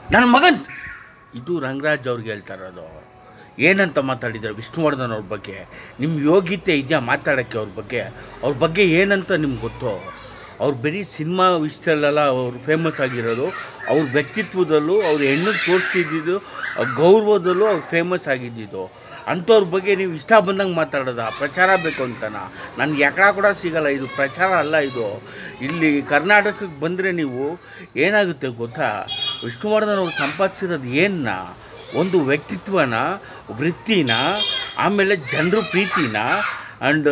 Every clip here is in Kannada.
ನನ್ನ ಮಗನ್ ಇದು ರಂಗರಾಜ್ ಅವ್ರಿಗೆ ಹೇಳ್ತಾ ಇರೋದು ಏನಂತ ಮಾತಾಡಿದ್ದಾರೆ ವಿಷ್ಣುವರ್ಧನ್ ಅವ್ರ ಬಗ್ಗೆ ನಿಮ್ಮ ಯೋಗ್ಯತೆ ಇದೆಯಾ ಮಾತಾಡೋಕ್ಕೆ ಅವ್ರ ಬಗ್ಗೆ ಅವ್ರ ಬಗ್ಗೆ ಏನಂತ ನಿಮ್ಗೆ ಗೊತ್ತು ಅವ್ರು ಬರೀ ಸಿನಿಮಾ ವಿಷಯದಲ್ಲೆಲ್ಲ ಅವ್ರು ಫೇಮಸ್ ಆಗಿರೋದು ಅವ್ರ ವ್ಯಕ್ತಿತ್ವದಲ್ಲೂ ಅವ್ರ ಹೆಣ್ಣು ತೋರಿಸ್ತಿದ್ದಿದ್ದು ಅವ್ರ ಗೌರವದಲ್ಲೂ ಅವ್ರು ಫೇಮಸ್ ಆಗಿದ್ದಿದ್ದು ಅಂಥವ್ರ ಬಗ್ಗೆ ನೀವು ಇಷ್ಟ ಬಂದಂಗೆ ಮಾತಾಡೋದ ಪ್ರಚಾರ ಬೇಕು ಅಂತನಾ ನನಗೆ ಎಕಡ ಕೂಡ ಸಿಗಲ್ಲ ಇದು ಪ್ರಚಾರ ಅಲ್ಲ ಇದು ಇಲ್ಲಿ ಕರ್ನಾಟಕಕ್ಕೆ ಬಂದರೆ ನೀವು ಏನಾಗುತ್ತೆ ಗೊತ್ತಾ ವಿಷ್ಣುವರ್ಧನ್ ಅವ್ರು ಸಂಪಾದಿಸಿರೋದು ಏನನ್ನ ಒಂದು ವ್ಯಕ್ತಿತ್ವನ ವೃತ್ತಿನ ಆಮೇಲೆ ಜನರ ಪ್ರೀತಿನ ಆ್ಯಂಡ್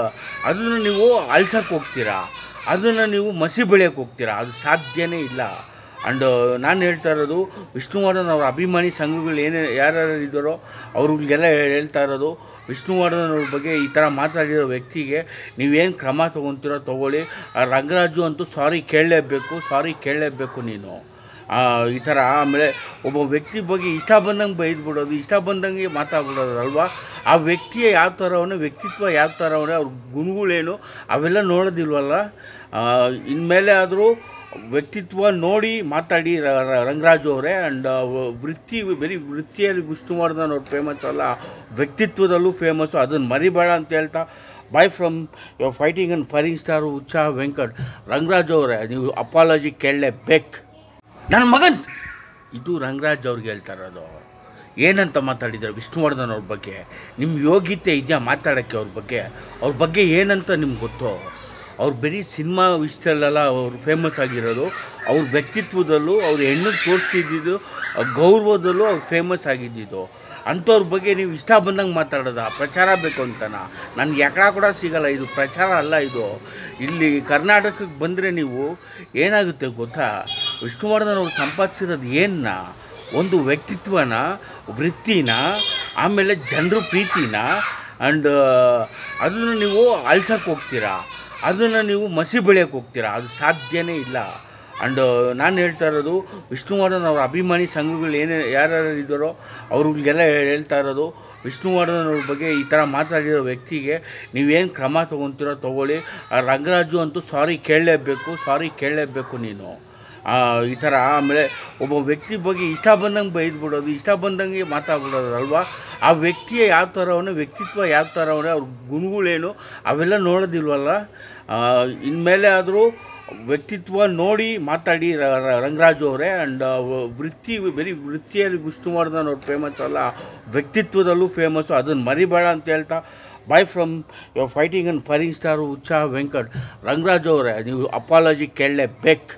ಅದನ್ನು ನೀವು ಅಳ್ಸಕ್ಕೆ ಹೋಗ್ತೀರಾ ಅದನ್ನು ನೀವು ಮಸಿ ಬೆಳೆಯೋಕ್ಕೆ ಹೋಗ್ತೀರಾ ಅದು ಸಾಧ್ಯನೇ ಇಲ್ಲ ಆ್ಯಂಡ್ ನಾನು ಹೇಳ್ತಾ ಇರೋದು ವಿಷ್ಣುವರ್ಧನ್ ಅವರ ಅಭಿಮಾನಿ ಸಂಘಗಳು ಏನೇ ಯಾರ್ಯಾರು ಇದ್ದಾರೋ ಅವ್ರಿಗೆಲ್ಲ ಹೇಳ್ತಾ ಇರೋದು ವಿಷ್ಣುವರ್ಧನ್ ಅವ್ರ ಬಗ್ಗೆ ಈ ಥರ ಮಾತಾಡಿರೋ ವ್ಯಕ್ತಿಗೆ ನೀವೇನು ಕ್ರಮ ತೊಗೊತೀರೋ ತೊಗೊಳ್ಳಿ ಆ ರಂಗರಾಜು ಅಂತೂ ಸಾರಿ ಕೇಳಲೇಬೇಕು ಸಾರಿ ಕೇಳಲೇಬೇಕು ನೀನು ಆ, ಈ ಥರ ಆಮೇಲೆ ಒಬ್ಬ ವ್ಯಕ್ತಿ ಬಗ್ಗೆ ಇಷ್ಟ ಬಂದಂಗೆ ಬೈದ್ಬಿಡೋದು ಇಷ್ಟ ಬಂದಂಗೆ ಮಾತಾಡ್ಬಿಡೋದು ಅಲ್ವಾ ಆ ವ್ಯಕ್ತಿಯ ಯಾವ ಥರ ಅವನೇ ವ್ಯಕ್ತಿತ್ವ ಯಾವ ಥರ ಅವನೇ ಅವ್ರ ಗುಣಗಳೇನು ಅವೆಲ್ಲ ನೋಡೋದಿಲ್ವಲ್ಲ ಆ, ಇನ್ಮೇಲೆ ಆದರೂ ವ್ಯಕ್ತಿತ್ವ ನೋಡಿ ಮಾತಾಡಿ ರ- ರ- ರಂಗರಾಜು ಅವರೇ ಆ್ಯಂಡ್ ವೃತ್ತಿ ಬರೀ ವೃತ್ತಿಯಲ್ಲಿ ವಿಷ್ಣುವರ್ಧನ್ ಅವ್ರು ಫೇಮಸ್ ಅಲ್ಲ ವ್ಯಕ್ತಿತ್ವದಲ್ಲೂ ಫೇಮಸ್ಸು ಅದನ್ನು ಮರಿಬೇಡ ಅಂತ ಹೇಳ್ತಾ bye from you fighting and firing star Utsaha Venkat Rangaraj ಅವರೇ ನೀವು ಅಪಾಲಜಿ ಕೇಳಲೇಬೇಕು ನನ್ನ ಮಗನ್ ಇದು ರಂಗರಾಜ್ ಅವ್ರಿಗೆ ಹೇಳ್ತಾ ಇರೋದು ಏನಂತ ಮಾತಾಡಿದ್ದಾರೆ ವಿಷ್ಣುವರ್ಧನ್ ಅವ್ರ ಬಗ್ಗೆ ನಿಮ್ಮ ಯೋಗ್ಯತೆ ಇದೆಯಾ ಮಾತಾಡೋಕ್ಕೆ ಅವ್ರ ಬಗ್ಗೆ ಅವ್ರ ಬಗ್ಗೆ ಏನಂತ ನಿಮ್ಗೆ ಗೊತ್ತು ಅವ್ರು ಬರೀ ಸಿನಿಮಾ ವಿಷಯದಲ್ಲೆಲ್ಲ ಅವ್ರು ಫೇಮಸ್ ಆಗಿರೋದು ಅವ್ರ ವ್ಯಕ್ತಿತ್ವದಲ್ಲೂ ಅವ್ರ ಹೆಣ್ಣು ತೋರಿಸ್ತಿದ್ದಿದ್ದು ಅವ್ರ ಗೌರವದಲ್ಲೂ ಅವ್ರು ಫೇಮಸ್ ಆಗಿದ್ದಿದ್ದು ಅಂಥವ್ರ ಬಗ್ಗೆ ನೀವು ಇಷ್ಟ ಬಂದಂಗೆ ಮಾತಾಡೋದ ಪ್ರಚಾರ ಬೇಕು ಅಂತನಾ ನನಗೆ ಎಕಡ ಕೂಡ ಸಿಗಲ್ಲ ಇದು ಪ್ರಚಾರ ಅಲ್ಲ ಇದು ಇಲ್ಲಿ ಕರ್ನಾಟಕಕ್ಕೆ ಬಂದರೆ ನೀವು ಏನಾಗುತ್ತೆ ಗೊತ್ತಾ ವಿಷ್ಣುವರ್ಧನ್ ಅವ್ರು ಸಂಪಾದಿಸಿರೋದು ಏನನ್ನ ಒಂದು ವ್ಯಕ್ತಿತ್ವನ ವೃತ್ತಿನ ಆಮೇಲೆ ಜನರ ಪ್ರೀತಿನ ಆ್ಯಂಡ್ ಅದನ್ನು ನೀವು ಅಳ್ಸಕ್ಕೆ ಹೋಗ್ತೀರಾ ಅದನ್ನು ನೀವು ಮಸಿ ಬೆಳೆಯೋಕ್ಕೆ ಹೋಗ್ತೀರಾ ಅದು ಸಾಧ್ಯನೇ ಇಲ್ಲ ಆ್ಯಂಡ್ ನಾನು ಹೇಳ್ತಾ ಇರೋದು ವಿಷ್ಣುವರ್ಧನ್ ಅವರ ಅಭಿಮಾನಿ ಸಂಘಗಳು ಏನೇ ಯಾರ್ಯಾರು ಇದ್ದಾರೋ ಅವ್ರಿಗೆಲ್ಲ ಹೇಳ್ತಾ ಇರೋದು ವಿಷ್ಣುವರ್ಧನ್ ಅವ್ರ ಬಗ್ಗೆ ಈ ಥರ ಮಾತಾಡಿರೋ ವ್ಯಕ್ತಿಗೆ ನೀವೇನು ಕ್ರಮ ತೊಗೊತೀರೋ ತೊಗೊಳ್ಳಿ ಆ ರಂಗರಾಜು ಅಂತೂ ಸಾರಿ ಕೇಳಲೇಬೇಕು ಸಾರಿ ಕೇಳಲೇಬೇಕು ನೀನು ಆ, ಈ ಥರ ಆಮೇಲೆ ಒಬ್ಬ ವ್ಯಕ್ತಿ ಬಗ್ಗೆ ಇಷ್ಟ ಬಂದಂಗೆ ಬೈದ್ಬಿಡೋದು ಇಷ್ಟ ಬಂದಂಗೆ ಮಾತಾಡ್ಬಿಡೋದು ಅಲ್ವಾ ಆ ವ್ಯಕ್ತಿಯ ಯಾವ ಥರ ಅವನೇ ವ್ಯಕ್ತಿತ್ವ ಯಾವ ಥರ ಅವನೇ ಅವ್ರ ಗುಣಗಳೇನು ಅವೆಲ್ಲ ನೋಡೋದಿಲ್ವಲ್ಲ ಆ, ಇನ್ಮೇಲೆ ಆದರೂ ವ್ಯಕ್ತಿತ್ವ ನೋಡಿ ಮಾತಾಡಿ ರ- ರ- ರಂಗರಾಜು ಅವರೇ ಆ್ಯಂಡ್ ವೃತ್ತಿ ಬರೀ ವೃತ್ತಿಯಲ್ಲಿ ವಿಷ್ಣುವರ್ಧನ್ ಅವ್ರು ಫೇಮಸ್ ಅಲ್ಲ ವ್ಯಕ್ತಿತ್ವದಲ್ಲೂ ಫೇಮಸ್ಸು ಅದನ್ನು ಮರಿಬೇಡ ಅಂತ ಹೇಳ್ತಾ bye from you fighting and firing star Utsaha Venkat Rangaraju ಅವರೇ ನೀವು ಅಪಾಲಜಿ ಕೇಳಲೇಬೇಕು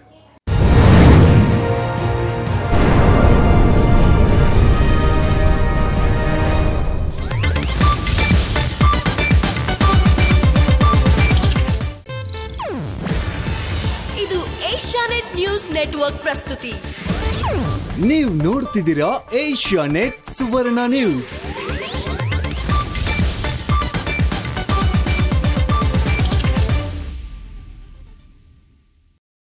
ಇದು ಏಷ್ಯಾನೆಟ್ ನ್ಯೂಸ್ ನೆಟ್ವರ್ಕ್ ಪ್ರಸ್ತುತಿ ನೀವು ನೋಡ್ತಿದ್ದೀರಾ ಏಷ್ಯಾ ನೆಟ್ ಸುವರ್ಣ ನ್ಯೂಸ್